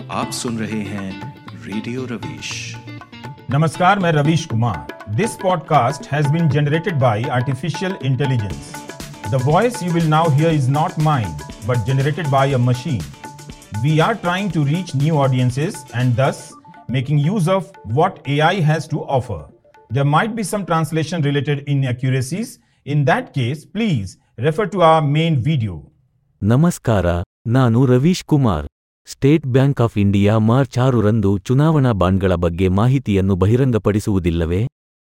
आप सुन रहे हैं रेडियो रवीश नमस्कार मैं Ravish Kumar this podcast has been generated by artificial intelligence the voice you will now hear is not mine but generated by a machine we are trying to reach new audiences and thus making use of what AI has to offer. There might be some translation related inaccuracies. In that case, please refer to our main video. ನಮಸ್ಕಾರ ನಾನು Ravish Kumar State Bank of India March ಆರರಂದು ಚುನಾವಣಾ ಬಾಂಡ್ಗಳ ಬಗ್ಗೆ ಮಾಹಿತಿಯನ್ನು ಬಹಿರಂಗಪಡಿಸುವುದಿಲ್ಲವೇ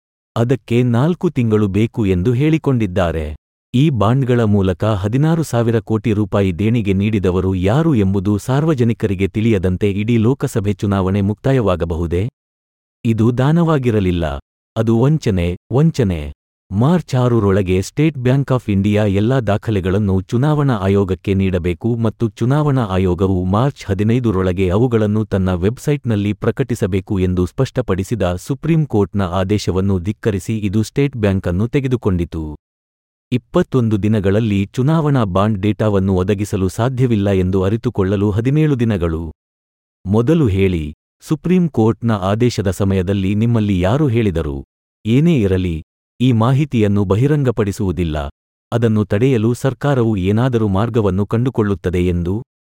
ಅದಕ್ಕೆ ನಾಲ್ಕು ತಿಂಗಳು ಬೇಕು ಎಂದು ಹೇಳಿಕೊಂಡಿದ್ದಾರೆ ಈ ಬಾಂಡ್ಗಳ ಮೂಲಕ ಹದಿನಾರು ಸಾವಿರ ಕೋಟಿ ರೂಪಾಯಿ ದೇಣಿಗೆ ನೀಡಿದವರು ಯಾರು ಎಂಬುದು ಸಾರ್ವಜನಿಕರಿಗೆ ತಿಳಿಯದಂತೆ ಇಡೀ ಲೋಕಸಭೆ ಚುನಾವಣೆ ಮುಕ್ತಾಯವಾಗಬಹುದೇ ಇದು ದಾನವಾಗಿರಲಿಲ್ಲ ಅದು ವಂಚನೆ ವಂಚನೆ ಮಾರ್ಚ್ ಆರರೊಳಗೆ ಸ್ಟೇಟ್ ಬ್ಯಾಂಕ್ ಆಫ್ ಇಂಡಿಯಾ ಎಲ್ಲಾ ದಾಖಲೆಗಳನ್ನು ಚುನಾವಣಾ ಆಯೋಗಕ್ಕೆ ನೀಡಬೇಕು ಮತ್ತು ಚುನಾವಣಾ ಆಯೋಗವು ಮಾರ್ಚ್ ಹದಿನೈದರೊಳಗೆ ಅವುಗಳನ್ನು ತನ್ನ ವೆಬ್ಸೈಟ್ನಲ್ಲಿ ಪ್ರಕಟಿಸಬೇಕು ಎಂದು ಸ್ಪಷ್ಟಪಡಿಸಿದ ಸುಪ್ರೀಂ ಕೋರ್ಟ್ನ ಆದೇಶವನ್ನು ಧಿಕ್ಕರಿಸಿ ಇದು ಸ್ಟೇಟ್ ಬ್ಯಾಂಕ್ ಅನ್ನು ತೆಗೆದುಕೊಂಡಿತು ಇಪ್ಪತ್ತೊಂದು ದಿನಗಳಲ್ಲಿ ಚುನಾವಣಾ ಬಾಂಡ್ ಡೇಟಾವನ್ನು ಒದಗಿಸಲು ಸಾಧ್ಯವಿಲ್ಲ ಎಂದು ಅರಿತುಕೊಳ್ಳಲು ಹದಿನೇಳು ದಿನಗಳು ಮೊದಲು ಹೇಳಿ ಸುಪ್ರೀಂ ಕೋರ್ಟ್ನ ಆದೇಶದ ಸಮಯದಲ್ಲಿ ನಿಮ್ಮಲ್ಲಿ ಯಾರು ಹೇಳಿದರು ಏನೇ ಇರಲಿ ಈ ಮಾಹಿತಿಯನ್ನು ಬಹಿರಂಗಪಡಿಸುವುದಿಲ್ಲ ಅದನ್ನು ತಡೆಯಲು ಸರ್ಕಾರವು ಏನಾದರೂ ಮಾರ್ಗವನ್ನು ಕಂಡುಕೊಳ್ಳುತ್ತದೆ ಎಂದು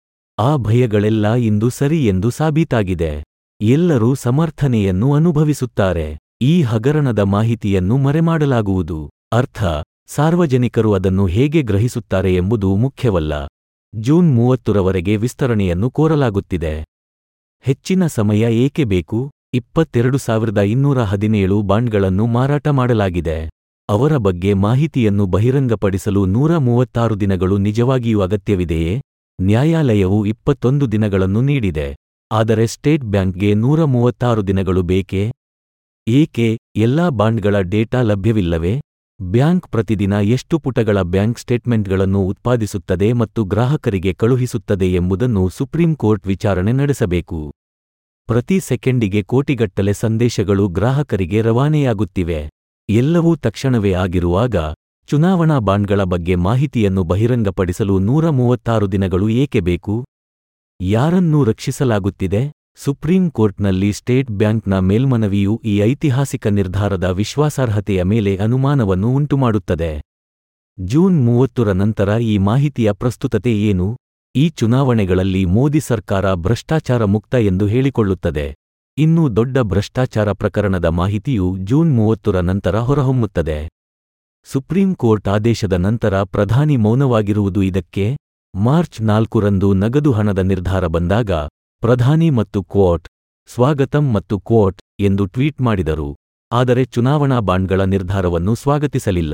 ಆ ಭಯಗಳೆಲ್ಲ ಇಂದು ಸರಿ ಎಂದು ಸಾಬೀತಾಗಿದೆ ಎಲ್ಲರೂ ಸಮರ್ಥನೆಯನ್ನು ಅನುಭವಿಸುತ್ತಾರೆ ಈ ಹಗರಣದ ಮಾಹಿತಿಯನ್ನು ಮರೆಮಾಡಲಾಗುವುದು ಅರ್ಥ ಸಾರ್ವಜನಿಕರು ಅದನ್ನು ಹೇಗೆ ಗ್ರಹಿಸುತ್ತಾರೆ ಎಂಬುದು ಮುಖ್ಯವಲ್ಲ ಜೂನ್ ಮೂವತ್ತರವರೆಗೆ ವಿಸ್ತರಣೆಯನ್ನು ಕೋರಲಾಗುತ್ತಿದೆ ಹೆಚ್ಚಿನ ಸಮಯ ಏಕೆ ಬೇಕು ಇಪ್ಪತ್ತೆರಡು ಸಾವಿರದ ಇನ್ನೂರ ಹದಿನೇಳು ಬಾಂಡ್ಗಳನ್ನು ಮಾರಾಟ ಮಾಡಲಾಗಿದೆ ಅವರ ಬಗ್ಗೆ ಮಾಹಿತಿಯನ್ನು ಬಹಿರಂಗಪಡಿಸಲು ನೂರ ಮೂವತ್ತಾರು ದಿನಗಳು ನಿಜವಾಗಿಯೂ ಅಗತ್ಯವಿದೆಯೇ ನ್ಯಾಯಾಲಯವು ಇಪ್ಪತ್ತೊಂದು ದಿನಗಳನ್ನು ನೀಡಿದೆ ಆದರೆ ಸ್ಟೇಟ್ ಬ್ಯಾಂಕ್ಗೆ ನೂರ ಮೂವತ್ತಾರು ದಿನಗಳು ಬೇಕೇ ಏಕೆ ಎಲ್ಲಾ ಬಾಂಡ್ಗಳ ಡೇಟಾ ಲಭ್ಯವಿಲ್ಲವೇ ಬ್ಯಾಂಕ್ ಪ್ರತಿದಿನ ಎಷ್ಟು ಪುಟಗಳ ಬ್ಯಾಂಕ್ ಸ್ಟೇಟ್ಮೆಂಟ್ಗಳನ್ನು ಉತ್ಪಾದಿಸುತ್ತದೆ ಮತ್ತು ಗ್ರಾಹಕರಿಗೆ ಕಳುಹಿಸುತ್ತದೆ ಎಂಬುದನ್ನು ಸುಪ್ರೀಂ ಕೋರ್ಟ್ ವಿಚಾರಣೆ ನಡೆಸಬೇಕು ಪ್ರತಿ ಸೆಕೆಂಡಿಗೆ ಕೋಟಿಗಟ್ಟಲೆ ಸಂದೇಶಗಳು ಗ್ರಾಹಕರಿಗೆ ರವಾನೆಯಾಗುತ್ತಿವೆ ಎಲ್ಲವೂ ತಕ್ಷಣವೇ ಆಗಿರುವಾಗ ಚುನಾವಣಾ ಬಾಂಡ್ಗಳ ಬಗ್ಗೆ ಮಾಹಿತಿಯನ್ನು ಬಹಿರಂಗಪಡಿಸಲು ನೂರ ಮೂವತ್ತಾರು ದಿನಗಳು ಏಕೆ ಬೇಕು ಯಾರನ್ನೂ ರಕ್ಷಿಸಲಾಗುತ್ತಿದೆ ಸುಪ್ರೀಂ ಕೋರ್ಟ್ನಲ್ಲಿ ಸ್ಟೇಟ್ ಬ್ಯಾಂಕ್ನ ಮೇಲ್ಮನವಿಯು ಈ ಐತಿಹಾಸಿಕ ನಿರ್ಧಾರದ ವಿಶ್ವಾಸಾರ್ಹತೆಯ ಮೇಲೆ ಅನುಮಾನವನ್ನು ಉಂಟುಮಾಡುತ್ತದೆ ಜೂನ್ ಮೂವತ್ತರ ನಂತರ ಈ ಮಾಹಿತಿಯ ಪ್ರಸ್ತುತತೆ ಏನು ಈ ಚುನಾವಣೆಗಳಲ್ಲಿ ಮೋದಿ ಸರ್ಕಾರ ಭ್ರಷ್ಟಾಚಾರ ಮುಕ್ತ ಎಂದು ಹೇಳಿಕೊಳ್ಳುತ್ತದೆ ಇನ್ನೂ ದೊಡ್ಡ ಭ್ರಷ್ಟಾಚಾರ ಪ್ರಕರಣದ ಮಾಹಿತಿಯು ಜೂನ್ ಮೂವತ್ತರ ನಂತರ ಹೊರಹೊಮ್ಮುತ್ತದೆ ಸುಪ್ರೀಂ ಕೋರ್ಟ್ ಆದೇಶದ ನಂತರ ಪ್ರಧಾನಿ ಮೌನವಾಗಿರುವುದು ಇದಕ್ಕೆ ಮಾರ್ಚ್ ನಾಲ್ಕರಂದು ನಗದು ಹಣದ ನಿರ್ಧಾರ ಬಂದಾಗ ಪ್ರಧಾನಿ ಮತ್ತು ಕ್ವೋಟ್ ಸ್ವಾಗತಂ ಮತ್ತು ಕ್ವೋಟ್ ಎಂದು ಟ್ವೀಟ್ ಮಾಡಿದರು ಆದರೆ ಚುನಾವಣಾ ಬಾಂಡ್ಗಳ ನಿರ್ಧಾರವನ್ನು ಸ್ವಾಗತಿಸಲಿಲ್ಲ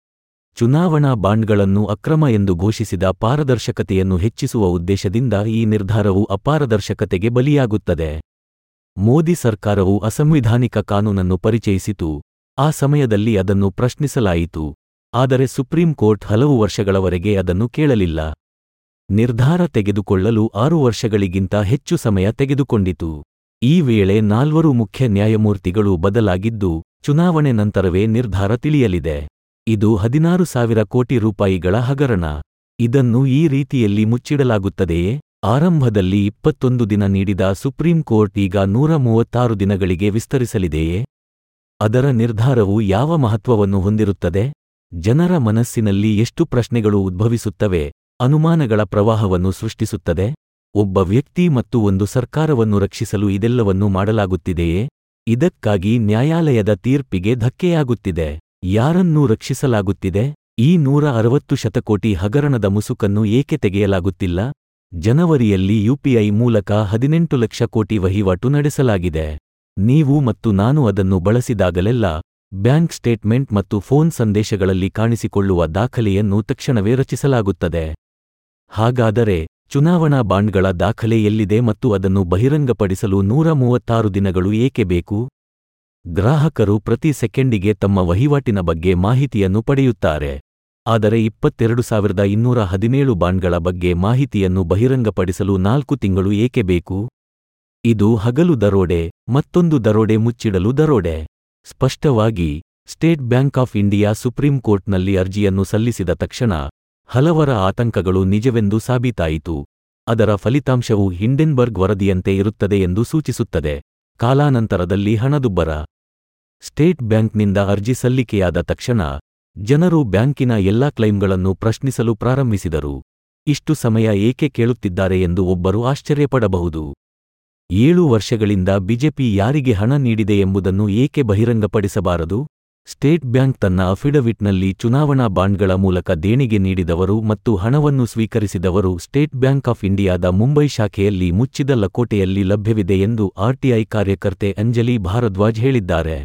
ಚುನಾವಣಾ ಬಾಂಡ್ಗಳನ್ನು ಅಕ್ರಮ ಎಂದು ಘೋಷಿಸಿದ ಪಾರದರ್ಶಕತೆಯನ್ನು ಹೆಚ್ಚಿಸುವ ಉದ್ದೇಶದಿಂದ ಈ ನಿರ್ಧಾರವು ಅಪಾರದರ್ಶಕತೆಗೆ ಬಲಿಯಾಗುತ್ತದೆ ಮೋದಿ ಸರ್ಕಾರವು ಅಸಂವಿಧಾನಿಕ ಕಾನೂನನ್ನು ಪರಿಚಯಿಸಿತು ಆ ಸಮಯದಲ್ಲಿ ಅದನ್ನು ಪ್ರಶ್ನಿಸಲಾಯಿತು ಆದರೆ ಸುಪ್ರೀಂ ಕೋರ್ಟ್ ಹಲವು ವರ್ಷಗಳವರೆಗೆ ಅದನ್ನು ಕೇಳಲಿಲ್ಲ ನಿರ್ಧಾರ ತೆಗೆದುಕೊಳ್ಳಲು ಆರು ವರ್ಷಗಳಿಗಿಂತ ಹೆಚ್ಚು ಸಮಯ ತೆಗೆದುಕೊಂಡಿತು ಈ ವೇಳೆ ನಾಲ್ವರು ಮುಖ್ಯ ನ್ಯಾಯಮೂರ್ತಿಗಳು ಬದಲಾಗಿದ್ದು ಚುನಾವಣೆ ನಂತರವೇ ನಿರ್ಧಾರ ತಿಳಿಯಲಿದೆ ಇದು ಹದಿನಾರು ಸಾವಿರ ಕೋಟಿ ರೂಪಾಯಿಗಳ ಹಗರಣ ಇದನ್ನು ಈ ರೀತಿಯಲ್ಲಿ ಮುಚ್ಚಿಡಲಾಗುತ್ತದೆಯೇ ಆರಂಭದಲ್ಲಿ ಇಪ್ಪತ್ತೊಂದು ದಿನ ನೀಡಿದ ಸುಪ್ರೀಂ ಕೋರ್ಟ್ ಈಗ ನೂರ ಮೂವತ್ತಾರು ದಿನಗಳಿಗೆ ವಿಸ್ತರಿಸಲಿದೆಯೇ ಅದರ ನಿರ್ಧಾರವು ಯಾವ ಮಹತ್ವವನ್ನು ಹೊಂದಿರುತ್ತದೆ ಜನರ ಮನಸ್ಸಿನಲ್ಲಿ ಎಷ್ಟು ಪ್ರಶ್ನೆಗಳು ಉದ್ಭವಿಸುತ್ತವೆ ಅನುಮಾನಗಳ ಪ್ರವಾಹವನ್ನು ಸೃಷ್ಟಿಸುತ್ತದೆ ಒಬ್ಬ ವ್ಯಕ್ತಿ ಮತ್ತು ಒಂದು ಸರ್ಕಾರವನ್ನು ರಕ್ಷಿಸಲು ಇದೆಲ್ಲವನ್ನೂ ಮಾಡಲಾಗುತ್ತಿದೆಯೇ ಇದಕ್ಕಾಗಿ ನ್ಯಾಯಾಲಯದ ತೀರ್ಪಿಗೆ ಧಕ್ಕೆಯಾಗುತ್ತಿದೆ ಯಾರನ್ನೂ ರಕ್ಷಿಸಲಾಗುತ್ತಿದೆ ಈ ನೂರ ಅರವತ್ತು ಶತಕೋಟಿ ಹಗರಣದ ಮುಸುಕನ್ನು ಏಕೆ ತೆಗೆಯಲಾಗುತ್ತಿಲ್ಲ ಜನವರಿಯಲ್ಲಿ ಯುಪಿಐ ಮೂಲಕ ಹದಿನೆಂಟು ಲಕ್ಷ ಕೋಟಿ ವಹಿವಾಟು ನಡೆಸಲಾಗಿದೆ ನೀವು ಮತ್ತು ನಾನು ಅದನ್ನು ಬಳಸಿದಾಗಲೆಲ್ಲ ಬ್ಯಾಂಕ್ ಸ್ಟೇಟ್ಮೆಂಟ್ ಮತ್ತು ಫೋನ್ ಸಂದೇಶಗಳಲ್ಲಿ ಕಾಣಿಸಿಕೊಳ್ಳುವ ದಾಖಲೆಯನ್ನು ತಕ್ಷಣವೇ ರಚಿಸಲಾಗುತ್ತದೆ ಹಾಗಾದರೆ ಚುನಾವಣಾ ಬಾಂಡ್ಗಳ ದಾಖಲೆ ಎಲ್ಲಿದೆ ಮತ್ತು ಅದನ್ನು ಬಹಿರಂಗಪಡಿಸಲು ನೂರ ಮೂವತ್ತಾರು ದಿನಗಳು ಏಕೆ ಬೇಕು ಗ್ರಾಹಕರು ಪ್ರತಿ ಸೆಕೆಂಡಿಗೆ ತಮ್ಮ ವಹಿವಾಟಿನ ಬಗ್ಗೆ ಮಾಹಿತಿಯನ್ನು ಪಡೆಯುತ್ತಾರೆ ಆದರೆ ಇಪ್ಪತ್ತೆರಡು ಸಾವಿರದ ಇನ್ನೂರ ಹದಿನೇಳು ಬಾಂಡ್ಗಳ ಬಗ್ಗೆ ಮಾಹಿತಿಯನ್ನು ಬಹಿರಂಗಪಡಿಸಲು ನಾಲ್ಕು ತಿಂಗಳು ಏಕೆ ಬೇಕು ಇದು ಹಗಲು ದರೋಡೆ ಮತ್ತೊಂದು ದರೋಡೆ ಮುಚ್ಚಿಡಲು ದರೋಡೆ ಸ್ಪಷ್ಟವಾಗಿ State Bank of India Supreme ಕೋರ್ಟ್ನಲ್ಲಿ ಅರ್ಜಿಯನ್ನು ಸಲ್ಲಿಸಿದ ತಕ್ಷಣ ಹಲವರ ಆತಂಕಗಳು ನಿಜವೆಂದು ಸಾಬೀತಾಯಿತು ಅದರ ಫಲಿತಾಂಶವು ಹಿಂಡೆನ್ಬರ್ಗ್ ವರದಿಯಂತೆ ಇರುತ್ತದೆ ಎಂದು ಸೂಚಿಸುತ್ತದೆ ಕಾಲಾನಂತರದಲ್ಲಿ ಹಣದುಬ್ಬರ ಸ್ಟೇಟ್ ಬ್ಯಾಂಕ್ನಿಂದ ಅರ್ಜಿ ಸಲ್ಲಿಕೆಯಾದ ತಕ್ಷಣ ಜನರು ಬ್ಯಾಂಕಿನ ಎಲ್ಲಾ ಕ್ಲೈಮ್ಗಳನ್ನು ಪ್ರಶ್ನಿಸಲು ಪ್ರಾರಂಭಿಸಿದರು ಇಷ್ಟು ಸಮಯ ಏಕೆ ಕೇಳುತ್ತಿದ್ದಾರೆ ಎಂದು ಒಬ್ಬರು ಆಶ್ಚರ್ಯಪಡಬಹುದು ಏಳು ವರ್ಷಗಳಿಂದ ಬಿಜೆಪಿ ಯಾರಿಗೆ ಹಣ ನೀಡಿದೆ ಎಂಬುದನ್ನು ಏಕೆ ಬಹಿರಂಗಪಡಿಸಬಾರದು ಸ್ಟೇಟ್ ಬ್ಯಾಂಕ್ ತನ್ನ ಅಫಿಡವಿಟ್ನಲ್ಲಿ ಚುನಾವಣಾ ಬಾಂಡ್ಗಳ ಮೂಲಕ ದೇಣಿಗೆ ನೀಡಿದವರು ಮತ್ತು ಹಣವನ್ನು ಸ್ವೀಕರಿಸಿದವರು ಸ್ಟೇಟ್ ಬ್ಯಾಂಕ್ ಆಫ್ ಇಂಡಿಯಾದ ಮುಂಬೈ ಶಾಖೆಯಲ್ಲಿ ಮುಚ್ಚಿದ ಲಕೋಟೆಯಲ್ಲಿ ಲಭ್ಯವಿದೆ ಎಂದು ಆರ್ಟಿಐ ಕಾರ್ಯಕರ್ತೆ ಅಂಜಲಿ ಭಾರದ್ವಾಜ್ ಹೇಳಿದ್ದಾರೆ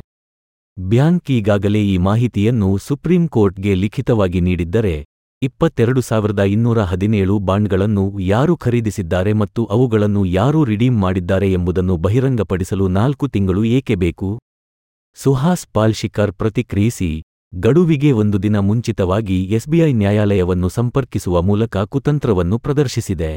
ಬ್ಯಾಂಕ್ ಈಗಾಗಲೇ ಈ ಮಾಹಿತಿಯನ್ನು ಸುಪ್ರೀಂ ಕೋರ್ಟ್ಗೆ ಲಿಖಿತವಾಗಿ ನೀಡಿದ್ದರೆ ಇಪ್ಪತ್ತೆರಡು ಸಾವಿರದ ಇನ್ನೂರ ಹದಿನೇಳು ಬಾಂಡ್ಗಳನ್ನು ಯಾರು ಖರೀದಿಸಿದ್ದಾರೆ ಮತ್ತು ಅವುಗಳನ್ನು ಯಾರು ರಿಡೀಮ್ ಮಾಡಿದ್ದಾರೆ ಎಂಬುದನ್ನು ಬಹಿರಂಗಪಡಿಸಲು ನಾಲ್ಕು ತಿಂಗಳು ಏಕೆ ಬೇಕು ಸುಹಾಸ್ ಪಾಲ್ಶಿಕರ್ ಪ್ರತಿಕ್ರಿಯಿಸಿ ಗಡುವಿಗೆ ಒಂದು ದಿನ ಮುಂಚಿತವಾಗಿ ಎಸ್ಬಿಐ ನ್ಯಾಯಾಲಯವನ್ನು ಸಂಪರ್ಕಿಸುವ ಮೂಲಕ ಕುತಂತ್ರವನ್ನು ಪ್ರದರ್ಶಿಸಿದೆ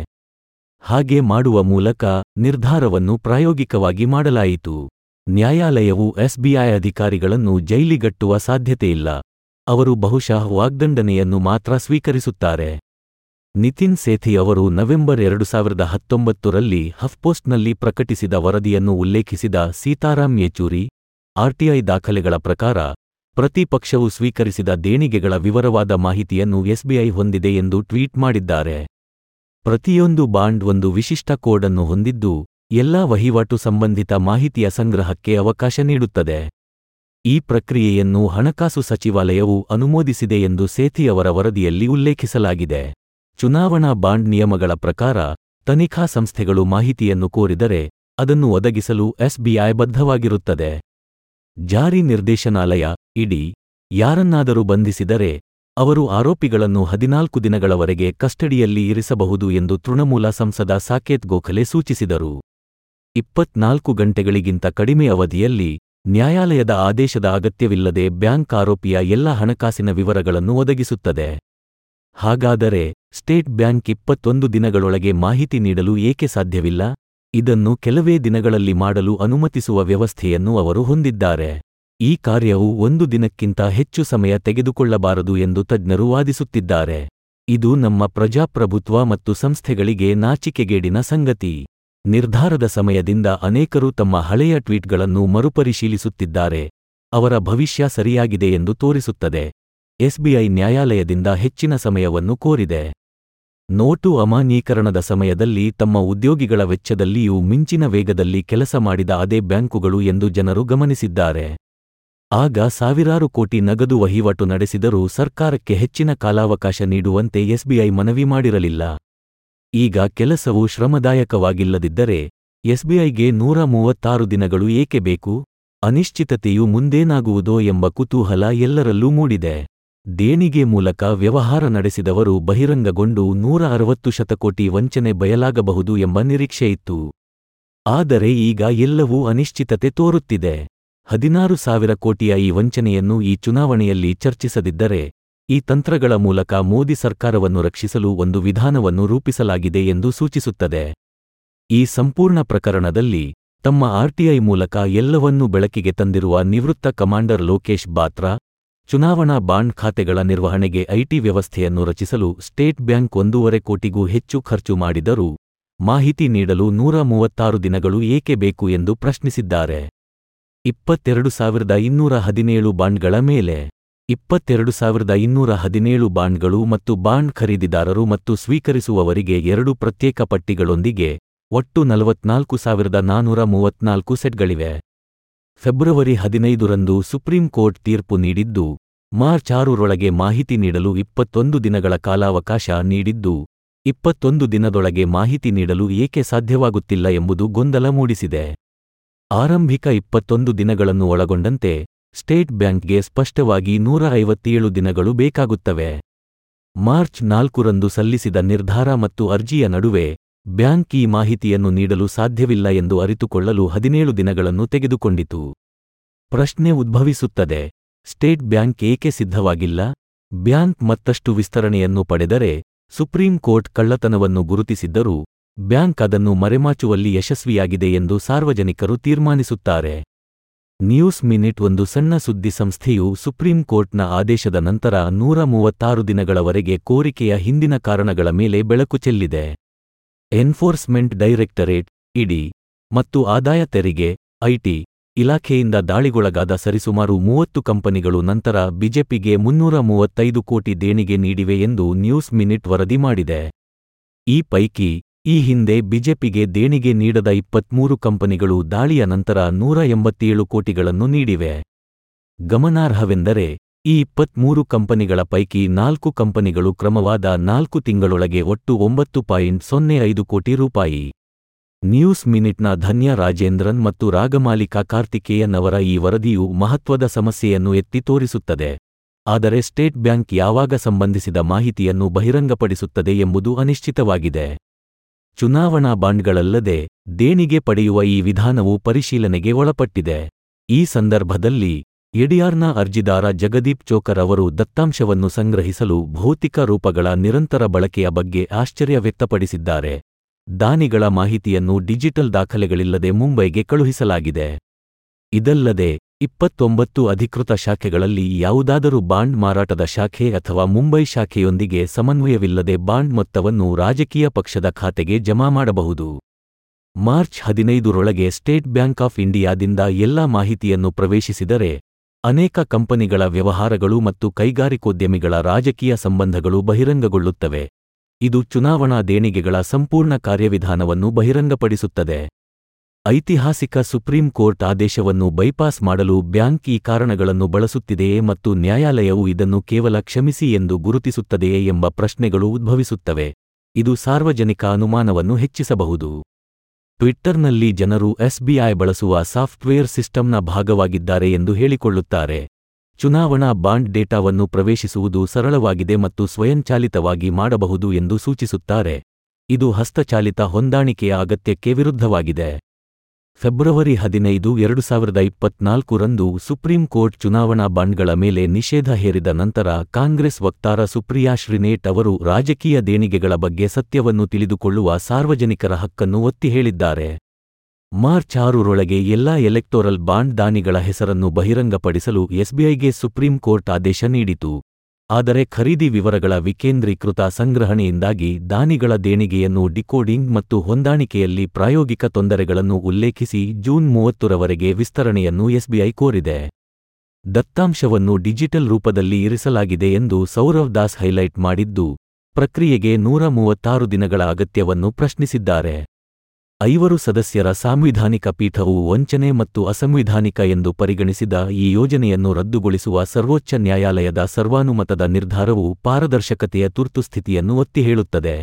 ಹಾಗೆ ಮಾಡುವ ಮೂಲಕ ನಿರ್ಧಾರವನ್ನು ಪ್ರಾಯೋಗಿಕವಾಗಿ ಮಾಡಲಾಯಿತು ನ್ಯಾಯಾಲಯವು ಎಸ್ಬಿಐ ಅಧಿಕಾರಿಗಳನ್ನು ಜೈಲಿಗಟ್ಟುವ ಸಾಧ್ಯತೆಯಿಲ್ಲ ಅವರು ಬಹುಶಃ ವಾಗ್ದಂಡನೆಯನ್ನು ಮಾತ್ರ ಸ್ವೀಕರಿಸುತ್ತಾರೆ ನಿತಿನ್ ಸೇಥಿ ಅವರು ನವೆಂಬರ್ ಎರಡು ಸಾವಿರದ ಹತ್ತೊಂಬತ್ತರಲ್ಲಿ ಹಫ್ಪೋಸ್ಟ್ನಲ್ಲಿ ಪ್ರಕಟಿಸಿದ ವರದಿಯನ್ನು ಉಲ್ಲೇಖಿಸಿದ ಸೀತಾರಾಂ ಯೆಚೂರಿ ಆರ್ಟಿಐ ದಾಖಲೆಗಳ ಪ್ರಕಾರ ಪ್ರತಿ ಪಕ್ಷವು ಸ್ವೀಕರಿಸಿದ ದೇಣಿಗೆಗಳ ವಿವರವಾದ ಮಾಹಿತಿಯನ್ನು ಎಸ್ಬಿಐ ಹೊಂದಿದೆ ಎಂದು ಟ್ವೀಟ್ ಮಾಡಿದ್ದಾರೆ ಪ್ರತಿಯೊಂದು ಬಾಂಡ್ ಒಂದು ವಿಶಿಷ್ಟ ಕೋಡ್ ಅನ್ನು ಹೊಂದಿದ್ದು ಎಲ್ಲಾ ವಹಿವಾಟು ಸಂಬಂಧಿತ ಮಾಹಿತಿಯ ಸಂಗ್ರಹಕ್ಕೆ ಅವಕಾಶ ನೀಡುತ್ತದೆ ಈ ಪ್ರಕ್ರಿಯೆಯನ್ನು ಹಣಕಾಸು ಸಚಿವಾಲಯವು ಅನುಮೋದಿಸಿದೆ ಎಂದು ಸೇಥಿ ಅವರ ವರದಿಯಲ್ಲಿ ಉಲ್ಲೇಖಿಸಲಾಗಿದೆ ಚುನಾವಣಾ ಬಾಂಡ್ ನಿಯಮಗಳ ಪ್ರಕಾರ ತನಿಖಾ ಸಂಸ್ಥೆಗಳು ಮಾಹಿತಿಯನ್ನು ಕೋರಿದರೆ ಅದನ್ನು ಒದಗಿಸಲು ಎಸ್ಬಿಐ ಬದ್ಧವಾಗಿರುತ್ತದೆ ಜಾರಿ ನಿರ್ದೇಶನಾಲಯ ಇಡಿ ಯಾರನ್ನಾದರೂ ಬಂಧಿಸಿದರೆ ಅವರು ಆರೋಪಿಗಳನ್ನು ಹದಿನಾಲ್ಕು ದಿನಗಳವರೆಗೆ ಕಸ್ಟಡಿಯಲ್ಲಿ ಇರಿಸಬಹುದು ಎಂದು ತೃಣಮೂಲ ಸಂಸದ ಸಾಕೇತ್ ಗೋಖಲೆ ಸೂಚಿಸಿದರು ಇಪ್ಪತ್ನಾಲ್ಕು ಗಂಟೆಗಳಿಗಿಂತ ಕಡಿಮೆ ಅವಧಿಯಲ್ಲಿ ನ್ಯಾಯಾಲಯದ ಆದೇಶದ ಅಗತ್ಯವಿಲ್ಲದೆ ಬ್ಯಾಂಕ್ ಆರೋಪಿಯ ಎಲ್ಲ ಹಣಕಾಸಿನ ವಿವರಗಳನ್ನು ಒದಗಿಸುತ್ತದೆ ಹಾಗಾದರೆ ಸ್ಟೇಟ್ ಬ್ಯಾಂಕ್ ಇಪ್ಪತ್ತೊಂದು ದಿನಗಳೊಳಗೆ ಮಾಹಿತಿ ನೀಡಲು ಏಕೆ ಸಾಧ್ಯವಿಲ್ಲ ಇದನ್ನು ಕೆಲವೇ ದಿನಗಳಲ್ಲಿ ಮಾಡಲು ಅನುಮತಿಸುವ ವ್ಯವಸ್ಥೆಯನ್ನು ಅವರು ಹೊಂದಿದ್ದಾರೆ ಈ ಕಾರ್ಯವು ಒಂದು ದಿನಕ್ಕಿಂತ ಹೆಚ್ಚು ಸಮಯ ತೆಗೆದುಕೊಳ್ಳಬಾರದು ಎಂದು ತಜ್ಞರು ವಾದಿಸುತ್ತಿದ್ದಾರೆ ಇದು ನಮ್ಮ ಪ್ರಜಾಪ್ರಭುತ್ವ ಮತ್ತು ಸಂಸ್ಥೆಗಳಿಗೆ ನಾಚಿಕೆಗೇಡಿನ ಸಂಗತಿ ನಿರ್ಧಾರದ ಸಮಯದಿಂದ ಅನೇಕರು ತಮ್ಮ ಹಳೆಯ ಟ್ವೀಟ್ಗಳನ್ನು ಮರುಪರಿಶೀಲಿಸುತ್ತಿದ್ದಾರೆ ಅವರ ಭವಿಷ್ಯ ಸರಿಯಾಗಿದೆ ಎಂದು ತೋರಿಸುತ್ತದೆ ಎಸ್ಬಿಐ ನ್ಯಾಯಾಲಯದಿಂದ ಹೆಚ್ಚಿನ ಸಮಯವನ್ನು ಕೋರಿದೆ ನೋಟು ಅಮಾನ್ಯೀಕರಣದ ಸಮಯದಲ್ಲಿ ತಮ್ಮ ಉದ್ಯೋಗಿಗಳ ವೆಚ್ಚದಲ್ಲಿಯೂ ಮಿಂಚಿನ ವೇಗದಲ್ಲಿ ಕೆಲಸ ಮಾಡಿದ ಅದೇ ಬ್ಯಾಂಕುಗಳು ಎಂದು ಜನರು ಗಮನಿಸಿದ್ದಾರೆ ಆಗ ಸಾವಿರಾರು ಕೋಟಿ ನಗದು ವಹಿವಾಟು ನಡೆಸಿದರೂ ಸರ್ಕಾರಕ್ಕೆ ಹೆಚ್ಚಿನ ಕಾಲಾವಕಾಶ ನೀಡುವಂತೆ ಎಸ್ಬಿಐ ಮನವಿ ಮಾಡಿರಲಿಲ್ಲ ಈಗ ಕೆಲಸವು ಶ್ರಮದಾಯಕವಾಗಿಲ್ಲದಿದ್ದರೆ ಎಸ್ಬಿಐಗೆ ನೂರ ಮೂವತ್ತಾರು ದಿನಗಳು ಏಕೆ ಬೇಕು ಅನಿಶ್ಚಿತತೆಯು ಮುಂದೇನಾಗುವುದೋ ಎಂಬ ಕುತೂಹಲ ಎಲ್ಲರಲ್ಲೂ ಮೂಡಿದೆ ದೇಣಿಗೆ ಮೂಲಕ ವ್ಯವಹಾರ ನಡೆಸಿದವರು ಬಹಿರಂಗಗೊಂಡು ನೂರ ಅರವತ್ತು ಶತಕೋಟಿ ವಂಚನೆ ಬಯಲಾಗಬಹುದು ಎಂಬ ನಿರೀಕ್ಷೆಯಿತ್ತು ಆದರೆ ಈಗ ಎಲ್ಲವೂ ಅನಿಶ್ಚಿತತೆ ತೋರುತ್ತಿದೆ ಹದಿನಾರು ಸಾವಿರ ಕೋಟಿಯ ಈ ವಂಚನೆಯನ್ನು ಈ ಚುನಾವಣೆಯಲ್ಲಿ ಚರ್ಚಿಸದಿದ್ದರೆ ಈ ತಂತ್ರಗಳ ಮೂಲಕ ಮೋದಿ ಸರ್ಕಾರವನ್ನು ರಕ್ಷಿಸಲು ಒಂದು ವಿಧಾನವನ್ನು ರೂಪಿಸಲಾಗಿದೆ ಎಂದು ಸೂಚಿಸುತ್ತದೆ ಈ ಸಂಪೂರ್ಣ ಪ್ರಕರಣದಲ್ಲಿ ತಮ್ಮ ಆರ್ಟಿಐ ಮೂಲಕ ಎಲ್ಲವನ್ನೂ ಬೆಳಕಿಗೆ ತಂದಿರುವ ನಿವೃತ್ತ ಕಮಾಂಡರ್ ಲೋಕೇಶ್ ಬಾತ್ರಾ ಚುನಾವಣಾ ಬಾಂಡ್ ಖಾತೆಗಳ ನಿರ್ವಹಣೆಗೆ ಐಟಿ ವ್ಯವಸ್ಥೆಯನ್ನು ರಚಿಸಲು ಸ್ಟೇಟ್ ಬ್ಯಾಂಕ್ ಒಂದೂವರೆ ಕೋಟಿಗೂ ಹೆಚ್ಚು ಖರ್ಚು ಮಾಡಿದರೂ ಮಾಹಿತಿ ನೀಡಲು ನೂರ ಮೂವತ್ತಾರು ದಿನಗಳು ಏಕೆ ಬೇಕು ಎಂದು ಪ್ರಶ್ನಿಸಿದ್ದಾರೆ ಇಪ್ಪತ್ತೆರಡು ಸಾವಿರದ ಇನ್ನೂರ ಹದಿನೇಳು ಬಾಂಡ್ಗಳ ಮೇಲೆ ಇಪ್ಪತ್ತೆರಡು ಸಾವಿರದ ಇನ್ನೂರ ಹದಿನೇಳು ಬಾಂಡ್ಗಳು ಮತ್ತು ಬಾಂಡ್ ಖರೀದಿದಾರರು ಮತ್ತು ಸ್ವೀಕರಿಸುವವರಿಗೆ ಎರಡು ಪ್ರತ್ಯೇಕ ಪಟ್ಟಿಗಳೊಂದಿಗೆ ಒಟ್ಟು ನಲವತ್ನಾಲ್ಕು ಸಾವಿರದ ನಾನೂರ ಮೂವತ್ನಾಲ್ಕು ಸೆಟ್ಗಳಿವೆ ಫೆಬ್ರವರಿ ಹದಿನೈದರಂದು ಸುಪ್ರೀಂ ಕೋರ್ಟ್ ತೀರ್ಪು ನೀಡಿದ್ದು ಮಾರ್ಚ್ ಆರರೊಳಗೆ ಮಾಹಿತಿ ನೀಡಲು ಇಪ್ಪತ್ತೊಂದು ದಿನಗಳ ಕಾಲಾವಕಾಶ ನೀಡಿದ್ದು ಇಪ್ಪತ್ತೊಂದು ದಿನದೊಳಗೆ ಮಾಹಿತಿ ನೀಡಲು ಏಕೆ ಸಾಧ್ಯವಾಗುತ್ತಿಲ್ಲ ಎಂಬುದು ಗೊಂದಲ ಮೂಡಿಸಿದೆ ಆರಂಭಿಕ ಇಪ್ಪತ್ತೊಂದು ದಿನಗಳನ್ನು ಒಳಗೊಂಡಂತೆ ಸ್ಟೇಟ್ ಬ್ಯಾಂಕ್ಗೆ ಸ್ಪಷ್ಟವಾಗಿ ನೂರ ಐವತ್ತೇಳು ದಿನಗಳು ಬೇಕಾಗುತ್ತವೆ ಮಾರ್ಚ್ ನಾಲ್ಕರಂದು ಸಲ್ಲಿಸಿದ ನಿರ್ಧಾರ ಮತ್ತು ಅರ್ಜಿಯ ನಡುವೆ ಬ್ಯಾಂಕ್ ಈ ಮಾಹಿತಿಯನ್ನು ನೀಡಲು ಸಾಧ್ಯವಿಲ್ಲ ಎಂದು ಅರಿತುಕೊಳ್ಳಲು ಹದಿನೇಳು ದಿನಗಳನ್ನು ತೆಗೆದುಕೊಂಡಿತು ಪ್ರಶ್ನೆ ಉದ್ಭವಿಸುತ್ತದೆ ಸ್ಟೇಟ್ ಬ್ಯಾಂಕ್ ಏಕೆ ಸಿದ್ಧವಾಗಿಲ್ಲ ಬ್ಯಾಂಕ್ ಮತ್ತಷ್ಟು ವಿಸ್ತರಣೆಯನ್ನು ಪಡೆದರೆ ಸುಪ್ರೀಂ ಕೋರ್ಟ್ ಕಳ್ಳತನವನ್ನು ಗುರುತಿಸಿದ್ದರೂ ಬ್ಯಾಂಕ್ ಅದನ್ನು ಮರೆಮಾಚುವಲ್ಲಿ ಯಶಸ್ವಿಯಾಗಿದೆ ಎಂದು ಸಾರ್ವಜನಿಕರು ತೀರ್ಮಾನಿಸುತ್ತಾರೆ ನ್ಯೂಸ್ ಮಿನಿಟ್ ಒಂದು ಸಣ್ಣ ಸುದ್ದಿ ಸಂಸ್ಥೆಯು ಸುಪ್ರೀಂ ಕೋರ್ಟ್ನ ಆದೇಶದ ನಂತರ ನೂರ ಮೂವತ್ತಾರು ದಿನಗಳವರೆಗೆ ಕೋರಿಕೆಯ ಹಿಂದಿನ ಕಾರಣಗಳ ಮೇಲೆ ಬೆಳಕು ಚೆಲ್ಲಿದೆ ಎನ್ಫೋರ್ಸ್ಮೆಂಟ್ ಡೈರೆಕ್ಟರೇಟ್ ಇಡಿ ಮತ್ತು ಆದಾಯ ತೆರಿಗೆ ಐಟಿ ಇಲಾಖೆಯಿಂದ ದಾಳಿಗೊಳಗಾದ ಸರಿಸುಮಾರು ಮೂವತ್ತು ಕಂಪನಿಗಳು ನಂತರ ಬಿಜೆಪಿಗೆ ಮುನ್ನೂರ ಮೂವತ್ತೈದು ಕೋಟಿ ದೇಣಿಗೆ ನೀಡಿವೆ ಎಂದು ನ್ಯೂಸ್ ಮಿನಿಟ್ ವರದಿ ಮಾಡಿದೆ ಈ ಪೈಕಿ ಈ ಹಿಂದೆ ಬಿಜೆಪಿಗೆ ದೇಣಿಗೆ ನೀಡದ ಇಪ್ಪತ್ಮೂರು ಕಂಪನಿಗಳು ದಾಳಿಯ ನಂತರ ನೂರ ಎಂಬತ್ತೇಳು ಕೋಟಿಗಳನ್ನು ನೀಡಿವೆ ಗಮನಾರ್ಹವೆಂದರೆ ಈ ಇಪ್ಪತ್ಮೂರು ಕಂಪನಿಗಳ ಪೈಕಿ ನಾಲ್ಕು ಕಂಪನಿಗಳು ಕ್ರಮವಾದ ನಾಲ್ಕು ತಿಂಗಳೊಳಗೆ ಒಟ್ಟು ಒಂಬತ್ತು ಪಾಯಿಂಟ್ ಸೊನ್ನೆ ಐದು ಕೋಟಿ ರೂಪಾಯಿ ನ್ಯೂಸ್ ಮಿನಿಟ್ನ ಧನ್ಯ ರಾಜೇಂದ್ರನ್ ಮತ್ತು ರಾಗಮಾಲಿಕಾ ಕಾರ್ತಿಕೇಯನ್ ಅವರ ಈ ವರದಿಯು ಮಹತ್ವದ ಸಮಸ್ಯೆಯನ್ನು ಎತ್ತಿ ತೋರಿಸುತ್ತದೆ ಆದರೆ ಸ್ಟೇಟ್ ಬ್ಯಾಂಕ್ ಯಾವಾಗ ಸಂಬಂಧಿಸಿದ ಮಾಹಿತಿಯನ್ನು ಬಹಿರಂಗಪಡಿಸುತ್ತದೆ ಎಂಬುದು ಅನಿಶ್ಚಿತವಾಗಿದೆ ಚುನಾವಣಾ ಬಾಂಡ್ಗಳಲ್ಲದೆ ದೇಣಿಗೆ ಪಡೆಯುವ ಈ ವಿಧಾನವು ಪರಿಶೀಲನೆಗೆ ಒಳಪಟ್ಟಿದೆ ಈ ಸಂದರ್ಭದಲ್ಲಿ ಎಡಿಆರ್ನ ಅರ್ಜಿದಾರ ಜಗದೀಪ್ ಚೋಕರ್ ಅವರು ದತ್ತಾಂಶವನ್ನು ಸಂಗ್ರಹಿಸಲು ಭೌತಿಕ ರೂಪಗಳ ನಿರಂತರ ಬಳಕೆಯ ಬಗ್ಗೆ ಆಶ್ಚರ್ಯ ವ್ಯಕ್ತಪಡಿಸಿದ್ದಾರೆ ದಾನಿಗಳ ಮಾಹಿತಿಯನ್ನು ಡಿಜಿಟಲ್ ದಾಖಲೆಗಳಿಲ್ಲದೆ ಮುಂಬೈಗೆ ಕಳುಹಿಸಲಾಗಿದೆ ಇದಲ್ಲದೆ ಇಪ್ಪತ್ತೊಂಬತ್ತು ಅಧಿಕೃತ ಶಾಖೆಗಳಲ್ಲಿ ಯಾವುದಾದರೂ ಬಾಂಡ್ ಮಾರಾಟದ ಶಾಖೆ ಅಥವಾ ಮುಂಬೈ ಶಾಖೆಯೊಂದಿಗೆ ಸಮನ್ವಯವಿಲ್ಲದೆ ಬಾಂಡ್ ಮೊತ್ತವನ್ನು ರಾಜಕೀಯ ಪಕ್ಷದ ಖಾತೆಗೆ ಜಮಾ ಮಾಡಬಹುದು ಮಾರ್ಚ್ ಹದಿನೈದರೊಳಗೆ ಸ್ಟೇಟ್ ಬ್ಯಾಂಕ್ ಆಫ್ ಇಂಡಿಯಾದಿಂದ ಎಲ್ಲಾ ಮಾಹಿತಿಯನ್ನು ಪ್ರವೇಶಿಸಿದರೆ ಅನೇಕ ಕಂಪನಿಗಳ ವ್ಯವಹಾರಗಳು ಮತ್ತು ಕೈಗಾರಿಕೋದ್ಯಮಿಗಳ ರಾಜಕೀಯ ಸಂಬಂಧಗಳು ಬಹಿರಂಗಗೊಳ್ಳುತ್ತವೆ ಇದು ಚುನಾವಣಾ ದೇಣಿಗೆಗಳ ಸಂಪೂರ್ಣ ಕಾರ್ಯವಿಧಾನವನ್ನು ಬಹಿರಂಗಪಡಿಸುತ್ತದೆ ಐತಿಹಾಸಿಕ ಸುಪ್ರೀಂ ಕೋರ್ಟ್ ಆದೇಶವನ್ನು ಬೈಪಾಸ್ ಮಾಡಲು ಬ್ಯಾಂಕ್ ಈ ಕಾರಣಗಳನ್ನು ಬಳಸುತ್ತಿದೆಯೇ ಮತ್ತು ನ್ಯಾಯಾಲಯವು ಇದನ್ನು ಕೇವಲ ಕ್ಷಮಿಸಿ ಎಂದು ಗುರುತಿಸುತ್ತದೆಯೇ ಎಂಬ ಪ್ರಶ್ನೆಗಳು ಉದ್ಭವಿಸುತ್ತವೆ ಇದು ಸಾರ್ವಜನಿಕ ಅನುಮಾನವನ್ನು ಹೆಚ್ಚಿಸಬಹುದು ಟ್ವಿಟ್ಟರ್ನಲ್ಲಿ ಜನರು ಎಸ್ಬಿಐ ಬಳಸುವ ಸಾಫ್ಟ್ವೇರ್ ಸಿಸ್ಟಂನ ಭಾಗವಾಗಿದ್ದಾರೆ ಎಂದು ಹೇಳಿಕೊಳ್ಳುತ್ತಾರೆ ಚುನಾವಣಾ ಬಾಂಡ್ ಡೇಟಾವನ್ನು ಪ್ರವೇಶಿಸುವುದು ಸರಳವಾಗಿದೆ ಮತ್ತು ಸ್ವಯಂಚಾಲಿತವಾಗಿ ಮಾಡಬಹುದು ಎಂದು ಸೂಚಿಸುತ್ತಾರೆ ಇದು ಹಸ್ತಚಾಲಿತ ಹೊಂದಾಣಿಕೆಯ ಅಗತ್ಯಕ್ಕೆ ವಿರುದ್ಧವಾಗಿದೆ ಫೆಬ್ರವರಿ ಹದಿನೈದು ಎರಡು ಸಾವಿರದ ಇಪ್ಪತ್ನಾಲ್ಕರಂದು ಸುಪ್ರೀಂ ಕೋರ್ಟ್ ಚುನಾವಣಾ ಬಾಂಡ್ಗಳ ಮೇಲೆ ನಿಷೇಧ ಹೇರಿದ ನಂತರ ಕಾಂಗ್ರೆಸ್ ವಕ್ತಾರ ಸುಪ್ರಿಯಾ ಶ್ರೀನೇಟ್ ಅವರು ರಾಜಕೀಯ ದೇಣಿಗೆಗಳ ಬಗ್ಗೆ ಸತ್ಯವನ್ನು ತಿಳಿದುಕೊಳ್ಳುವ ಸಾರ್ವಜನಿಕರ ಹಕ್ಕನ್ನು ಒತ್ತಿ ಹೇಳಿದ್ದಾರೆ ಮಾರ್ಚ್ ಆರರೊಳಗೆ ಎಲ್ಲಾ ಎಲೆಕ್ಟೋರಲ್ ಬಾಂಡ್ ದಾನಿಗಳ ಹೆಸರನ್ನು ಬಹಿರಂಗಪಡಿಸಲು ಎಸ್ಬಿಐಗೆ ಸುಪ್ರೀಂ ಕೋರ್ಟ್ ಆದೇಶ ನೀಡಿತು ಆದರೆ ಖರೀದಿ ವಿವರಗಳ ವಿಕೇಂದ್ರೀಕೃತ ಸಂಗ್ರಹಣೆಯಿಂದಾಗಿ ದಾನಿಗಳ ದೇಣಿಗೆಯನ್ನು ಡಿಕೋಡಿಂಗ್ ಮತ್ತು ಹೊಂದಾಣಿಕೆಯಲ್ಲಿ ಪ್ರಾಯೋಗಿಕ ತೊಂದರೆಗಳನ್ನು ಉಲ್ಲೇಖಿಸಿ ಜೂನ್ ಮೂವತ್ತರವರೆಗೆ ವಿಸ್ತರಣೆಯನ್ನು ಎಸ್ಬಿಐ ಕೋರಿದೆ ದತ್ತಾಂಶವನ್ನು ಡಿಜಿಟಲ್ ರೂಪದಲ್ಲಿ ಇರಿಸಲಾಗಿದೆ ಎಂದು ಸೌರವ್ ದಾಸ್ ಹೈಲೈಟ್ ಮಾಡಿದ್ದು ಪ್ರಕ್ರಿಯೆಗೆ ನೂರ ಮೂವತ್ತಾರು ದಿನಗಳ ಅಗತ್ಯವನ್ನು ಪ್ರಶ್ನಿಸಿದ್ದಾರೆ ಐವರು ಸದಸ್ಯರ ಸಾಂವಿಧಾನಿಕ ಪೀಠವು ವಂಚನೆ ಮತ್ತು ಅಸಂವಿಧಾನಿಕ ಎಂದು ಪರಿಗಣಿಸಿದ ಈ ಯೋಜನೆಯನ್ನು ರದ್ದುಗೊಳಿಸುವ ಸರ್ವೋಚ್ಚ ನ್ಯಾಯಾಲಯದ ಸರ್ವಾನುಮತದ ನಿರ್ಧಾರವು ಪಾರದರ್ಶಕತೆಯ ತುರ್ತುಸ್ಥಿತಿಯನ್ನು ಒತ್ತಿ ಹೇಳುತ್ತದೆ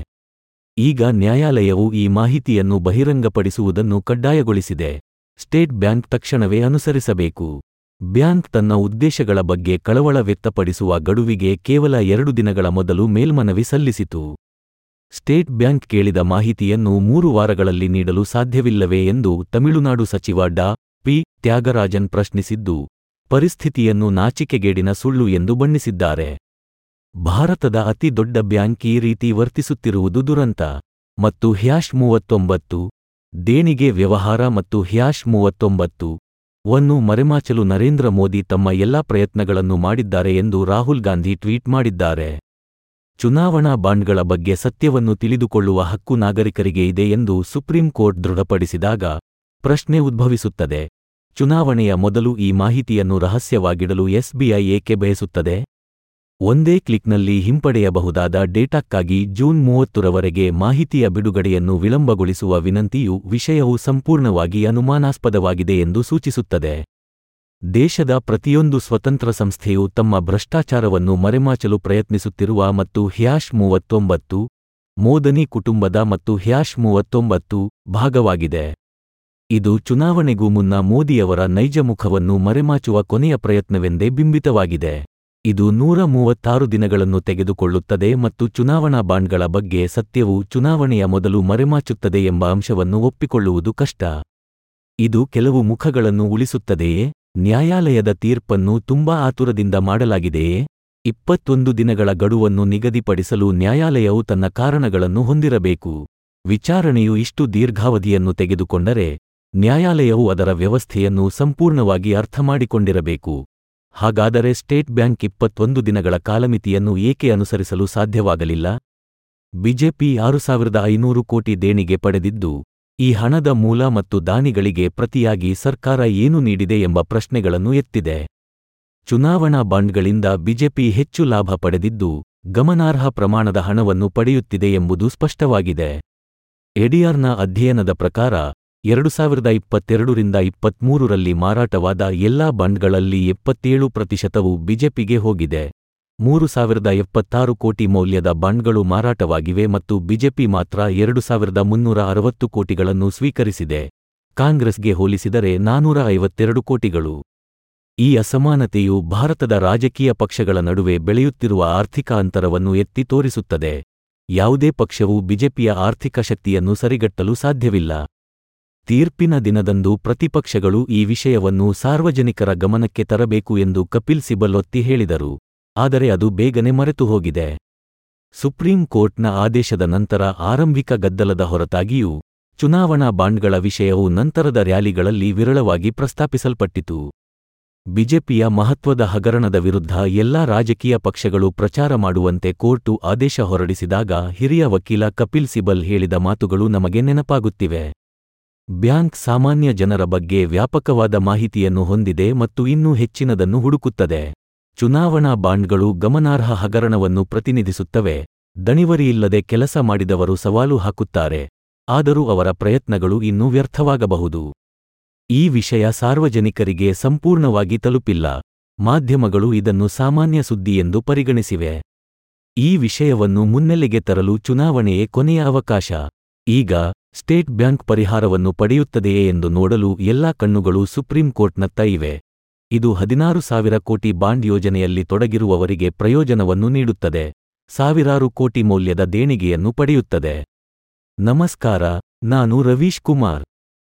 ಈಗ ನ್ಯಾಯಾಲಯವು ಈ ಮಾಹಿತಿಯನ್ನು ಬಹಿರಂಗಪಡಿಸುವುದನ್ನು ಕಡ್ಡಾಯಗೊಳಿಸಿದೆ ಸ್ಟೇಟ್ ಬ್ಯಾಂಕ್ ತಕ್ಷಣವೇ ಅನುಸರಿಸಬೇಕು ಬ್ಯಾಂಕ್ ತನ್ನ ಉದ್ದೇಶಗಳ ಬಗ್ಗೆ ಕಳವಳ ವ್ಯಕ್ತಪಡಿಸುವ ಗಡುವಿಗೆ ಕೇವಲ ಎರಡು ದಿನಗಳ ಮೊದಲು ಮೇಲ್ಮನವಿ ಸಲ್ಲಿಸಿತು ಸ್ಟೇಟ್ ಬ್ಯಾಂಕ್ ಕೇಳಿದ ಮಾಹಿತಿಯನ್ನು ಮೂರು ವಾರಗಳಲ್ಲಿ ನೀಡಲು ಸಾಧ್ಯವಿಲ್ಲವೇ ಎಂದು ತಮಿಳುನಾಡು ಸಚಿವ ಡಾ ಪಿ ತ್ಯಾಗರಾಜನ್ ಪ್ರಶ್ನಿಸಿದ್ದು ಪರಿಸ್ಥಿತಿಯನ್ನು ನಾಚಿಕೆಗೇಡಿನ ಸುಳ್ಳು ಎಂದು ಬಣ್ಣಿಸಿದ್ದಾರೆ ಭಾರತದ ಅತಿ ದೊಡ್ಡ ಬ್ಯಾಂಕ್ ಈ ರೀತಿ ವರ್ತಿಸುತ್ತಿರುವುದು ದುರಂತ ಮತ್ತು ಹ್ಯಾಶ್ ಮೂವತ್ತೊಂಬತ್ತು ದೇಣಿಗೆ ವ್ಯವಹಾರ ಮತ್ತು ಹ್ಯಾಶ್ ಮೂವತ್ತೊಂಬತ್ತು ವನ್ನು ಮರೆಮಾಚಲು ನರೇಂದ್ರ ಮೋದಿ ತಮ್ಮ ಎಲ್ಲಾ ಪ್ರಯತ್ನಗಳನ್ನು ಮಾಡಿದ್ದಾರೆ ಎಂದು ರಾಹುಲ್ ಗಾಂಧಿ ಟ್ವೀಟ್ ಮಾಡಿದ್ದಾರೆ ಚುನಾವಣಾ ಬಾಂಡ್ಗಳ ಬಗ್ಗೆ ಸತ್ಯವನ್ನು ತಿಳಿದುಕೊಳ್ಳುವ ಹಕ್ಕು ನಾಗರಿಕರಿಗೆ ಇದೆ ಎಂದು ಸುಪ್ರೀಂ ಕೋರ್ಟ್ ದೃಢಪಡಿಸಿದಾಗ ಪ್ರಶ್ನೆ ಉದ್ಭವಿಸುತ್ತದೆ ಚುನಾವಣೆಯ ಮೊದಲು ಈ ಮಾಹಿತಿಯನ್ನು ರಹಸ್ಯವಾಗಿಡಲು ಎಸ್ಬಿಐ ಏಕೆ ಬಯಸುತ್ತದೆ ಒಂದೇ ಕ್ಲಿಕ್ನಲ್ಲಿ ಹಿಂಪಡೆಯಬಹುದಾದ ಡೇಟಾಕ್ಕಾಗಿ ಜೂನ್ ಮೂವತ್ತರವರೆಗೆ ಮಾಹಿತಿಯ ಬಿಡುಗಡೆಯನ್ನು ವಿಳಂಬಗೊಳಿಸುವ ವಿನಂತಿಯು ವಿಷಯವು ಸಂಪೂರ್ಣವಾಗಿ ಅನುಮಾನಾಸ್ಪದವಾಗಿದೆ ಎಂದು ಸೂಚಿಸುತ್ತದೆ ದೇಶದ ಪ್ರತಿಯೊಂದು ಸ್ವತಂತ್ರ ಸಂಸ್ಥೆಯು ತಮ್ಮ ಭ್ರಷ್ಟಾಚಾರವನ್ನು ಮರೆಮಾಚಲು ಪ್ರಯತ್ನಿಸುತ್ತಿರುವ ಮತ್ತು ಹ್ಯಾಶ್ ಮೂವತ್ತೊಂಬತ್ತು ಮೋದನಿ ಕುಟುಂಬದ ಮತ್ತು ಹ್ಯಾಶ್ ಮೂವತ್ತೊಂಬತ್ತು ಭಾಗವಾಗಿದೆ ಇದು ಚುನಾವಣೆಗೂ ಮುನ್ನ ಮೋದಿಯವರ ನೈಜ ಮುಖವನ್ನು ಮರೆಮಾಚುವ ಕೊನೆಯ ಪ್ರಯತ್ನವೆಂದೇ ಬಿಂಬಿತವಾಗಿದೆ ಇದು ನೂರ ಮೂವತ್ತಾರು ದಿನಗಳನ್ನು ತೆಗೆದುಕೊಳ್ಳುತ್ತದೆ ಮತ್ತು ಚುನಾವಣಾ ಬಾಂಡ್ಗಳ ಬಗ್ಗೆ ಸತ್ಯವು ಚುನಾವಣೆಯ ಮೊದಲು ಮರೆಮಾಚುತ್ತದೆ ಎಂಬ ಅಂಶವನ್ನು ಒಪ್ಪಿಕೊಳ್ಳುವುದು ಕಷ್ಟ ಇದು ಕೆಲವು ಮುಖಗಳನ್ನು ಉಳಿಸುತ್ತದೆಯೇ ನ್ಯಾಯಾಲಯದ ತೀರ್ಪನ್ನು ತುಂಬಾ ಆತುರದಿಂದ ಮಾಡಲಾಗಿದೆಯೇ ಇಪ್ಪತ್ತೊಂದು ದಿನಗಳ ಗಡುವನ್ನು ನಿಗದಿಪಡಿಸಲು ನ್ಯಾಯಾಲಯವು ತನ್ನ ಕಾರಣಗಳನ್ನು ಹೊಂದಿರಬೇಕು ವಿಚಾರಣೆಯು ಇಷ್ಟು ದೀರ್ಘಾವಧಿಯನ್ನು ತೆಗೆದುಕೊಂಡರೆ ನ್ಯಾಯಾಲಯವು ಅದರ ವ್ಯವಸ್ಥೆಯನ್ನು ಸಂಪೂರ್ಣವಾಗಿ ಅರ್ಥಮಾಡಿಕೊಂಡಿರಬೇಕು ಹಾಗಾದರೆ ಸ್ಟೇಟ್ ಬ್ಯಾಂಕ್ ಇಪ್ಪತ್ತೊಂದು ದಿನಗಳ ಕಾಲಮಿತಿಯನ್ನು ಏಕೆ ಅನುಸರಿಸಲು ಸಾಧ್ಯವಾಗಲಿಲ್ಲ ಬಿಜೆಪಿ ಆರು ಸಾವಿರದ ಐನೂರು ಕೋಟಿ ದೇಣಿಗೆ ಪಡೆದಿದ್ದು ಈ ಹಣದ ಮೂಲ ಮತ್ತು ದಾನಿಗಳಿಗೆ ಪ್ರತಿಯಾಗಿ ಸರ್ಕಾರ ಏನು ನೀಡಿದೆ ಎಂಬ ಪ್ರಶ್ನೆಗಳನ್ನು ಎತ್ತಿದೆ ಚುನಾವಣಾ ಬಾಂಡ್ಗಳಿಂದ ಬಿಜೆಪಿ ಹೆಚ್ಚು ಲಾಭ ಪಡೆದಿದ್ದು ಗಮನಾರ್ಹ ಪ್ರಮಾಣದ ಹಣವನ್ನು ಪಡೆಯುತ್ತಿದೆ ಎಂಬುದು ಸ್ಪಷ್ಟವಾಗಿದೆ ಎಡಿಆರ್ನ ಅಧ್ಯಯನದ ಪ್ರಕಾರ ಎರಡು ಸಾವಿರದ ಇಪ್ಪತ್ತೆರಡರಿಂದ ಇಪ್ಪತ್ಮೂರರಲ್ಲಿ ಮಾರಾಟವಾದ ಎಲ್ಲಾ ಬಾಂಡ್ಗಳಲ್ಲಿ ಎಪ್ಪತ್ತೇಳು ಪ್ರತಿಶತವು ಬಿಜೆಪಿಗೆ ಹೋಗಿದೆ ಮೂರು ಸಾವಿರದ ಎಪ್ಪತ್ತಾರು ಕೋಟಿ ಮೌಲ್ಯದ ಬಾಂಡ್ಗಳು ಮಾರಾಟವಾಗಿವೆ ಮತ್ತು ಬಿಜೆಪಿ ಮಾತ್ರ ಎರಡು ಸಾವಿರದ ಮುನ್ನೂರ ಅರವತ್ತು ಕೋಟಿಗಳನ್ನು ಸ್ವೀಕರಿಸಿದೆ ಕಾಂಗ್ರೆಸ್ಗೆ ಹೋಲಿಸಿದರೆ ನಾನೂರ ಐವತ್ತೆರಡು ಕೋಟಿಗಳು ಈ ಅಸಮಾನತೆಯು ಭಾರತದ ರಾಜಕೀಯ ಪಕ್ಷಗಳ ನಡುವೆ ಬೆಳೆಯುತ್ತಿರುವ ಆರ್ಥಿಕ ಅಂತರವನ್ನು ಎತ್ತಿ ತೋರಿಸುತ್ತದೆ ಯಾವುದೇ ಪಕ್ಷವು ಬಿಜೆಪಿಯ ಆರ್ಥಿಕ ಶಕ್ತಿಯನ್ನು ಸರಿಗಟ್ಟಲು ಸಾಧ್ಯವಿಲ್ಲ ತೀರ್ಪಿನ ದಿನದಂದು ಪ್ರತಿಪಕ್ಷಗಳು ಈ ವಿಷಯವನ್ನು ಸಾರ್ವಜನಿಕರ ಗಮನಕ್ಕೆ ತರಬೇಕು ಎಂದು ಕಪಿಲ್ ಸಿಬಲ್ ಒತ್ತಿ ಹೇಳಿದರು ಆದರೆ ಅದು ಬೇಗನೆ ಮರೆತು ಹೋಗಿದೆ ಸುಪ್ರೀಂ ಕೋರ್ಟ್ನ ಆದೇಶದ ನಂತರ ಆರಂಭಿಕ ಗದ್ದಲದ ಹೊರತಾಗಿಯೂ ಚುನಾವಣಾ ಬಾಂಡ್ಗಳ ವಿಷಯವು ನಂತರದ ರ್ಯಾಲಿಗಳಲ್ಲಿ ವಿರಳವಾಗಿ ಪ್ರಸ್ತಾಪಿಸಲ್ಪಟ್ಟಿತು ಬಿಜೆಪಿಯ ಮಹತ್ವದ ಹಗರಣದ ವಿರುದ್ಧ ಎಲ್ಲಾ ರಾಜಕೀಯ ಪಕ್ಷಗಳು ಪ್ರಚಾರ ಮಾಡುವಂತೆ ಕೋರ್ಟು ಆದೇಶ ಹೊರಡಿಸಿದಾಗ ಹಿರಿಯ ವಕೀಲ ಕಪಿಲ್ ಸಿಬಲ್ ಹೇಳಿದ ಮಾತುಗಳು ನಮಗೆ ನೆನಪಾಗುತ್ತಿವೆ ಬ್ಯಾಂಕ್ ಸಾಮಾನ್ಯ ಜನರ ಬಗ್ಗೆ ವ್ಯಾಪಕವಾದ ಮಾಹಿತಿಯನ್ನು ಹೊಂದಿದೆ ಮತ್ತು ಇನ್ನೂ ಹೆಚ್ಚಿನದನ್ನು ಹುಡುಕುತ್ತದೆ ಚುನಾವಣಾ ಬಾಂಡ್ಗಳು ಗಮನಾರ್ಹ ಹಗರಣವನ್ನು ಪ್ರತಿನಿಧಿಸುತ್ತವೆ ದಣಿವರಿಯಿಲ್ಲದೆ ಕೆಲಸ ಮಾಡಿದವರು ಸವಾಲು ಹಾಕುತ್ತಾರೆ ಆದರೂ ಅವರ ಪ್ರಯತ್ನಗಳು ಇನ್ನೂ ವ್ಯರ್ಥವಾಗಬಹುದು ಈ ವಿಷಯ ಸಾರ್ವಜನಿಕರಿಗೆ ಸಂಪೂರ್ಣವಾಗಿ ತಲುಪಿಲ್ಲ ಮಾಧ್ಯಮಗಳು ಇದನ್ನು ಸಾಮಾನ್ಯ ಸುದ್ದಿ ಎಂದು ಪರಿಗಣಿಸಿವೆ ಈ ವಿಷಯವನ್ನು ಮುನ್ನೆಲೆಗೆ ತರಲು ಚುನಾವಣೆಯೇ ಕೊನೆಯ ಅವಕಾಶ ಈಗ ಸ್ಟೇಟ್ ಬ್ಯಾಂಕ್ ಪರಿಹಾರವನ್ನು ಪಡೆಯುತ್ತದೆಯೇ ಎಂದು ನೋಡಲು ಎಲ್ಲಾ ಕಣ್ಣುಗಳು ಸುಪ್ರೀಂ ಕೋರ್ಟ್ನತ್ತ ಇವೆ ಇದು ಹದಿನಾರು ಸಾವಿರ ಕೋಟಿ ಬಾಂಡ್ ಯೋಜನೆಯಲ್ಲಿ ತೊಡಗಿರುವವರಿಗೆ ಪ್ರಯೋಜನವನ್ನು ನೀಡುತ್ತದೆ ಸಾವಿರಾರು ಕೋಟಿ ಮೌಲ್ಯದ ದೇಣಿಗೆಯನ್ನು ಪಡೆಯುತ್ತದೆ ನಮಸ್ಕಾರ ನಾನು ರವೀಶ್ ಕುಮಾರ್